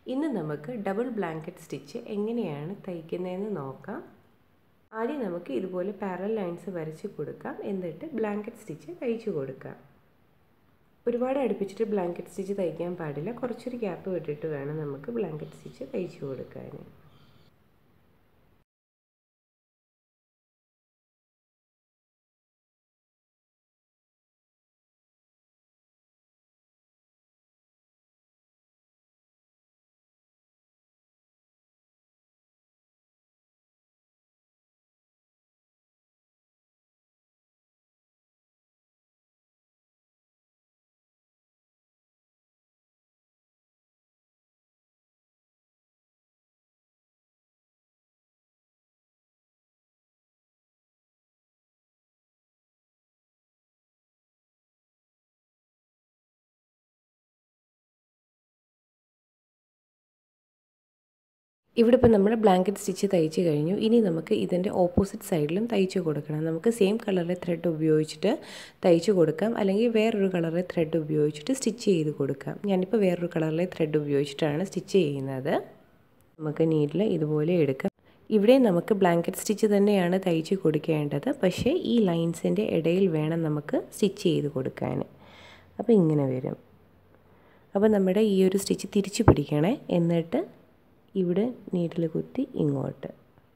ഇന്ന് നമുക്ക് double blanket stitch എങ്ങനെയാണ് തയ്ക്കുന്നതെന്ന് നോക്കാം ആദ്യം നമുക്ക് ഇതുപോലെ പാരൽ ലൈൻസ് വരച്ച് കൊടുക്കാം എന്നിട്ട് ബ്ലാങ്കറ്റ് സ്റ്റിച്ച് തയ്ച്ചു കൊടുക്കാം ഒരുപാട് അടുപ്പിച്ചിട്ട് ബ്ലാങ്കറ്റ് സ്റ്റിച്ച് തയ്ക്കാൻ പാടില്ല കുറച്ചൊരു ഗ്യാപ്പ് വിട്ടിട്ട് വേണം നമുക്ക് ബ്ലാങ്കറ്റ് സ്റ്റിച്ച് തയ്ച്ചു കൊടുക്കാൻ ഇവിടെ ഇപ്പോൾ നമ്മൾ ബ്ലാങ്കറ്റ് സ്റ്റിച്ച് തയ്ച്ച് കഴിഞ്ഞു ഇനി നമുക്ക് ഇതിൻ്റെ ഓപ്പോസിറ്റ് സൈഡിലും തയ്ച്ച് കൊടുക്കണം നമുക്ക് സെയിം കളറിലെ ത്രെഡ് ഉപയോഗിച്ചിട്ട് തയ്ച്ച് കൊടുക്കാം അല്ലെങ്കിൽ വേറൊരു കളറിലെ ത്രെഡ് ഉപയോഗിച്ചിട്ട് സ്റ്റിച്ച് ചെയ്ത് കൊടുക്കാം ഞാനിപ്പോൾ വേറൊരു കളറിലെ ത്രെഡ് ഉപയോഗിച്ചിട്ടാണ് സ്റ്റിച്ച് ചെയ്യുന്നത് നമുക്ക് നീഡിൽ ഇതുപോലെ എടുക്കാം ഇവിടെ നമുക്ക് ബ്ലാങ്കറ്റ് സ്റ്റിച്ച് തന്നെയാണ് തയ്ച്ച് കൊടുക്കേണ്ടത് പക്ഷേ ഈ ലൈൻസിൻ്റെ ഇടയിൽ വേണം നമുക്ക് സ്റ്റിച്ച് ചെയ്ത് കൊടുക്കാൻ അപ്പോൾ ഇങ്ങനെ വരും അപ്പോൾ നമ്മുടെ ഈ ഒരു സ്റ്റിച്ച് തിരിച്ച് പിടിക്കണേ എന്നിട്ട് ഇവിടെ നീഡിൽ കുത്തി ഇങ്ങോട്ട്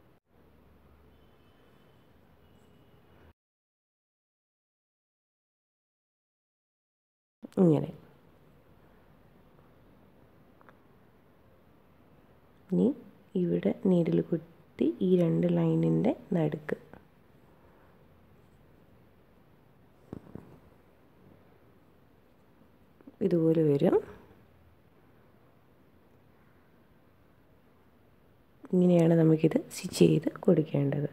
ഇങ്ങനെ ഇനി ഇവിടെ നീഡിൽ കുത്തി ഈ രണ്ട് ലൈനിൻ്റെ നടുക്ക് ഇതുപോലെ വരും ഇങ്ങനെയാണ് നമുക്കിത് സ്റ്റിച്ച് ചെയ്ത് കൊടുക്കേണ്ടത്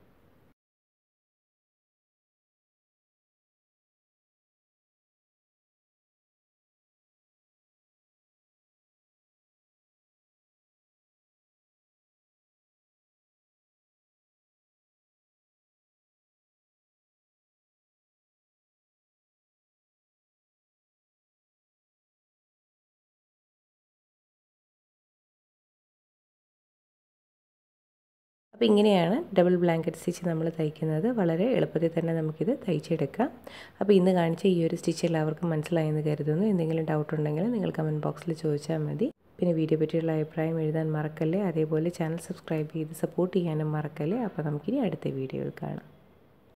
അപ്പോൾ ഇങ്ങനെയാണ് ഡബിൾ ബ്ലാങ്കറ്റ് സ്റ്റിച്ച് നമ്മൾ തയ്ക്കുന്നത് വളരെ എളുപ്പത്തിൽ തന്നെ നമുക്കിത് തയ്ച്ചെടുക്കാം അപ്പോൾ ഇന്ന് കാണിച്ച ഈ ഒരു സ്റ്റിച്ച് എല്ലാവർക്കും മനസ്സിലായെന്ന് കരുതുന്നു എന്തെങ്കിലും ഡൗട്ട് ഉണ്ടെങ്കിൽ നിങ്ങൾ കമൻറ്റ് ബോക്സിൽ ചോദിച്ചാൽ മതി പിന്നെ വീഡിയോ പറ്റിയുള്ള അഭിപ്രായം എഴുതാൻ മറക്കല്ലേ അതേപോലെ ചാനൽ സബ്സ്ക്രൈബ് ചെയ്ത് സപ്പോർട്ട് ചെയ്യാനും മറക്കല്ലേ അപ്പോൾ നമുക്കിനി അടുത്ത വീഡിയോയിൽ കാണാം